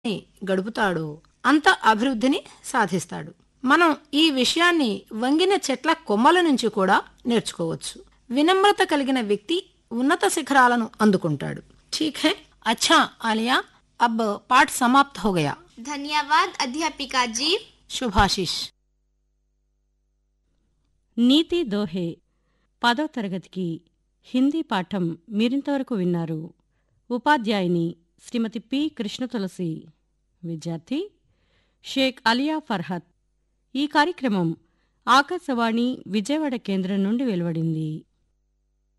గడుపుతాడో అంత అభివృద్ధిని సాధిస్తాడు మనం ఈ విషయాన్ని వంగిన చెట్ల కొమ్మల నుంచి కూడా నేర్చుకోవచ్చు వినమ్రత కలిగిన వ్యక్తి ఉన్నత శిఖరాలను అందుకుంటాడు ठीक है अच्छा आलिया अब पाठ समाप्त हो गया धन्यवाद अध्यापिका जी शुभाशीष నీతి దోహే పదో తరగతికి హిందీ పాఠం మీరింతవరకు విన్నారు ఉపాధ్యాయుని శ్రీమతి పి కృష్ణ తులసి విద్యార్థి షేక్ అలియా ఫర్హత్ ఈ కార్యక్రమం ఆకాశవాణి విజయవాడ కేంద్రం నుండి వెలువడింది